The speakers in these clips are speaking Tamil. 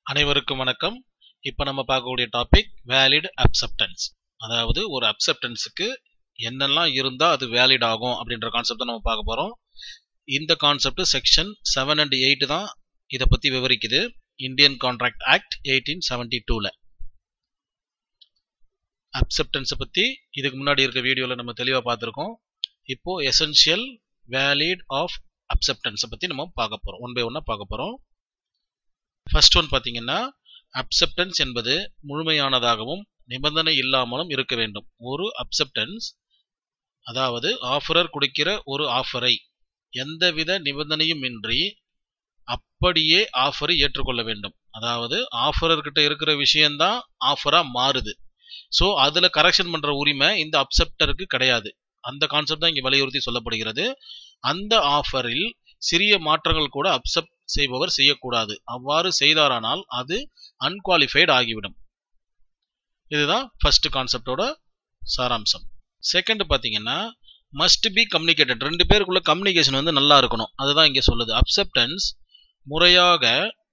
அனைவருக்கும் வணக்கம் இப்போ நம்ம பார்க்கக்கூடிய டாபிக் வேலிட் அக்செப்டன்ஸ் அதாவது ஒரு அக்செப்டன்ஸுக்கு என்னெல்லாம் இருந்தால் அது வேலிட் ஆகும் அப்படின்ற கான்செப்ட் நம்ம பார்க்க போகிறோம் இந்த concept section seven and eight தான் இதை பற்றி விவரிக்குது Indian contract act eighteen seventy டூவில் அக்செப்டன்ஸை பற்றி இதுக்கு முன்னாடி இருக்க வீடியோவில் நம்ம தெளிவாக பார்த்துருக்கோம் இப்போ எசென்ஷியல் வேலிட் ஆஃப் அக்செப்டன்ஸை பற்றி நம்ம பார்க்க போகிறோம் ஒன் பை ஒன்னாக பார்க்க போகிறோம் ஃபர்ஸ்ட் ஒன் பார்த்தீங்கன்னா அக்செப்டன்ஸ் என்பது முழுமையானதாகவும் நிபந்தனை இல்லாமலும் இருக்க வேண்டும் ஒரு அக்செப்டன்ஸ் அதாவது ஆஃபரர் கொடுக்கிற ஒரு ஆஃபரை எந்தவித நிபந்தனையும் இன்றி அப்படியே ஆஃபரை ஏற்றுக்கொள்ள வேண்டும் அதாவது ஆஃபரர் கிட்ட இருக்கிற விஷயம்தான் ஆஃபரா மாறுது ஸோ அதுல கரெக்ஷன் பண்ற உரிமை இந்த அப்செப்டருக்கு கிடையாது அந்த கான்செப்ட் தான் இங்க வலியுறுத்தி சொல்லப்படுகிறது அந்த ஆஃபரில் சிறிய மாற்றங்கள் கூட அப்செப்ட் செய்பவர் செய்யக்கூடாது அவ்வாறு செய்தாரானால் அது அன்குவாலிஃபைடு ஆகிவிடும் இதுதான் ஃபர்ஸ்ட் கான்செப்டோட சாராம்சம் செகண்ட் பார்த்தீங்கன்னா மஸ்ட் பி கம்யூனிகேட்டட் ரெண்டு பேருக்குள்ள கம்யூனிகேஷன் வந்து நல்லா இருக்கணும் அதுதான் இங்கே சொல்லுது அப்செப்டன்ஸ் முறையாக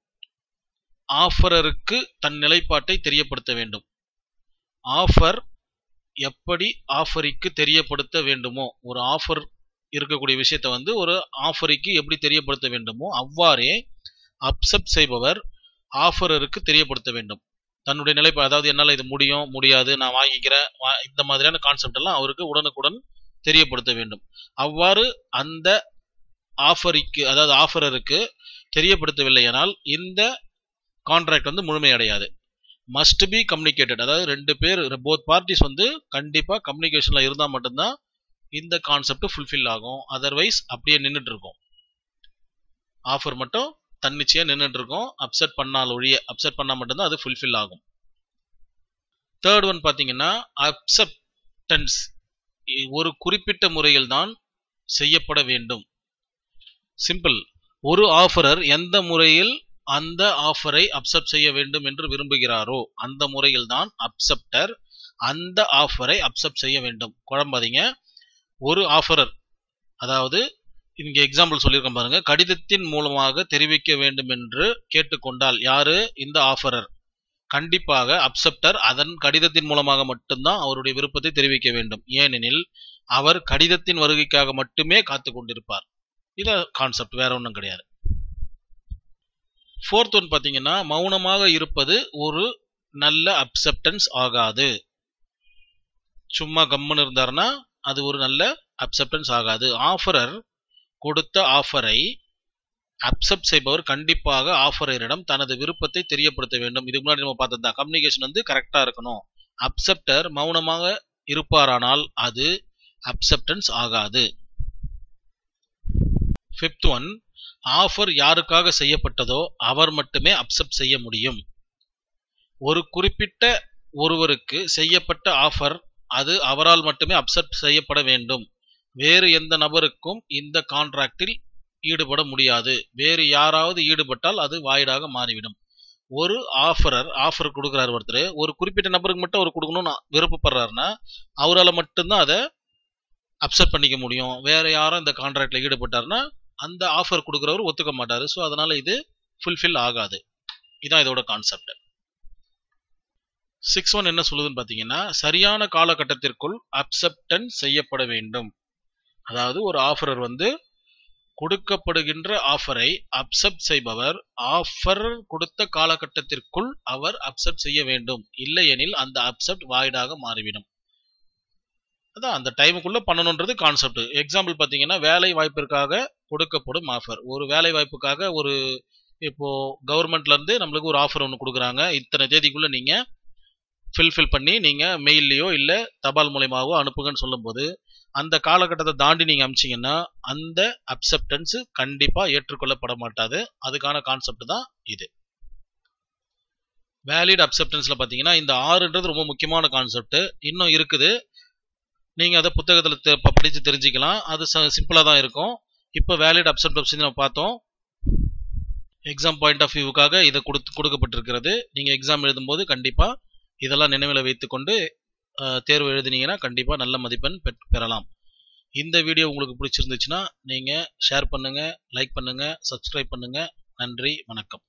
ஆஃபரருக்கு தன் நிலைப்பாட்டை தெரியப்படுத்த வேண்டும் ஆஃபர் எப்படி ஆஃபரிக்கு தெரியப்படுத்த வேண்டுமோ ஒரு ஆஃபர் இருக்கக்கூடிய விஷயத்தை வந்து ஒரு ஆஃபரிக்கு எப்படி தெரியப்படுத்த வேண்டுமோ அவ்வாறே அப்செப்ட் செய்பவர் ஆஃபரருக்கு தெரியப்படுத்த வேண்டும் தன்னுடைய நிலைப்பா அதாவது என்னால் இது முடியும் முடியாது நான் வாங்கிக்கிறேன் இந்த மாதிரியான கான்செப்ட் எல்லாம் அவருக்கு உடனுக்குடன் தெரியப்படுத்த வேண்டும் அவ்வாறு அந்த ஆஃபரிக்கு அதாவது ஆஃபரருக்கு தெரியப்படுத்தவில்லையானால் இந்த கான்ட்ராக்ட் வந்து முழுமையடையாது மஸ்ட் பி கம்யூனிகேட்டட் அதாவது ரெண்டு பேர் போத் பார்ட்டிஸ் வந்து கண்டிப்பாக கம்யூனிகேஷனில் இருந்தால் மட்டும்தான் இந்த கான்செப்ட் ஃபுல்ஃபில் ஆகும் அதர்வைஸ் அப்படியே நின்றுட்டு இருக்கும் ஆஃபர் மட்டும் தன்னிச்சையா நின்றுட்டு இருக்கும் அப்செட் பண்ணால் ஒழிய அப்செட் பண்ணால் மட்டும்தான் அது ஃபுல்ஃபில் ஆகும் தேர்ட் ஒன் பார்த்தீங்கன்னா அப்செப்டன்ஸ் ஒரு குறிப்பிட்ட முறையில் தான் செய்யப்பட வேண்டும் சிம்பிள் ஒரு ஆஃபரர் எந்த முறையில் அந்த ஆஃபரை அப்செப்ட் செய்ய வேண்டும் என்று விரும்புகிறாரோ அந்த முறையில் தான் அப்செப்டர் அந்த ஆஃபரை அப்செப்ட் செய்ய வேண்டும் குழம்பாதீங்க ஒரு ஆஃபரர் அதாவது இங்கே எக்ஸாம்பிள் சொல்லியிருக்கோம் பாருங்க கடிதத்தின் மூலமாக தெரிவிக்க வேண்டும் என்று கேட்டுக்கொண்டால் யாரு இந்த ஆஃபரர் கண்டிப்பாக அப்செப்டர் அதன் கடிதத்தின் மூலமாக மட்டும்தான் அவருடைய விருப்பத்தை தெரிவிக்க வேண்டும் ஏனெனில் அவர் கடிதத்தின் வருகைக்காக மட்டுமே காத்து கொண்டிருப்பார் இத கான்செப்ட் வேற ஒன்றும் கிடையாது ஃபோர்த் ஒன் பார்த்தீங்கன்னா மௌனமாக இருப்பது ஒரு நல்ல அப்செப்டன்ஸ் ஆகாது சும்மா கம்முன்னு இருந்தாருன்னா அது ஒரு நல்ல அப்செப்டன்ஸ் ஆகாது ஆஃபரர் கொடுத்த ஆஃபரை அப்செப்ட் செய்பவர் கண்டிப்பாக ஆஃபரரிடம் தனது விருப்பத்தை தெரியப்படுத்த வேண்டும் இதுக்கு முன்னாடி நம்ம பார்த்தது தான் கம்யூனிகேஷன் வந்து கரெக்டாக இருக்கணும் அப்செப்டர் மௌனமாக இருப்பாரானால் அது அப்செப்டன்ஸ் ஆகாது ஃபிஃப்த் ஒன் ஆஃபர் யாருக்காக செய்யப்பட்டதோ அவர் மட்டுமே அப்செப்ட் செய்ய முடியும் ஒரு குறிப்பிட்ட ஒருவருக்கு செய்யப்பட்ட ஆஃபர் அது அவரால் மட்டுமே அப்செப்ட் செய்யப்பட வேண்டும் வேறு எந்த நபருக்கும் இந்த கான்ட்ராக்டில் ஈடுபட முடியாது வேறு யாராவது ஈடுபட்டால் அது வாய்டாக மாறிவிடும் ஒரு ஆஃபரர் ஆஃபர் கொடுக்குறாரு ஒருத்தர் ஒரு குறிப்பிட்ட நபருக்கு மட்டும் அவர் கொடுக்கணும்னு விருப்பப்படுறாருன்னா அவரால் மட்டும்தான் அதை அப்செட் பண்ணிக்க முடியும் வேற யாரும் இந்த கான்ட்ராக்டில் ஈடுபட்டாருன்னா அந்த ஆஃபர் கொடுக்குறவர் ஒத்துக்க மாட்டார் ஸோ அதனால இது ஃபுல்ஃபில் ஆகாது இதான் இதோட கான்செப்ட் சிக்ஸ் ஒன் என்ன சொல்லுதுன்னு பார்த்தீங்கன்னா சரியான காலகட்டத்திற்குள் அப்செப்டன்ஸ் செய்யப்பட வேண்டும் அதாவது ஒரு ஆஃபரர் வந்து கொடுக்கப்படுகின்ற ஆஃபரை அப்செப்ட் செய்பவர் ஆஃபர் கொடுத்த காலகட்டத்திற்குள் அவர் அப்செப்ட் செய்ய வேண்டும் இல்லையெனில் அந்த அப்செப்ட் வாய்டாக மாறிவிடும் அதான் அந்த டைமுக்குள்ள பண்ணணுன்றது கான்செப்ட் எக்ஸாம்பிள் பார்த்தீங்கன்னா வேலை வாய்ப்பிற்காக கொடுக்கப்படும் ஆஃபர் ஒரு வேலை வாய்ப்புக்காக ஒரு இப்போ கவர்மெண்ட்ல இருந்து நம்மளுக்கு ஒரு ஆஃபர் ஒன்று கொடுக்குறாங்க இத்தனை தேதிக்குள்ள நீங்க ஃபில்ஃபில் பண்ணி நீங்க மெயில்லையோ இல்லை தபால் மூலயமாவோ அனுப்புங்கன்னு சொல்லும்போது அந்த காலகட்டத்தை தாண்டி நீங்க அமிச்சிங்கன்னா அந்த அப்செப்டன்ஸ் கண்டிப்பா ஏற்றுக்கொள்ளப்பட மாட்டாது அதுக்கான கான்செப்ட் தான் இது வேலிட் அப்செப்டன்ஸ்ல பாத்தீங்கன்னா இந்த ஆறுன்றது ரொம்ப முக்கியமான கான்செப்ட் இன்னும் இருக்குது நீங்க அதை புத்தகத்தில் படித்து தெரிஞ்சுக்கலாம் அது சிம்பிளா தான் இருக்கும் இப்போ வேலிட் அப்செப்டன்ஸ் நம்ம பார்த்தோம் எக்ஸாம் பாயிண்ட் ஆஃப் வியூவுக்காக இதை கொடுத்து கொடுக்கப்பட்டிருக்கிறது நீங்கள் எக்ஸாம் எழுதும்போது கண்டிப்பாக இதெல்லாம் நினைவில் வைத்துக்கொண்டு தேர்வு எழுதினீங்கன்னா கண்டிப்பாக நல்ல மதிப்பெண் பெறலாம் இந்த வீடியோ உங்களுக்கு பிடிச்சிருந்துச்சுன்னா நீங்கள் ஷேர் பண்ணுங்கள் லைக் பண்ணுங்கள் சப்ஸ்கிரைப் பண்ணுங்கள் நன்றி வணக்கம்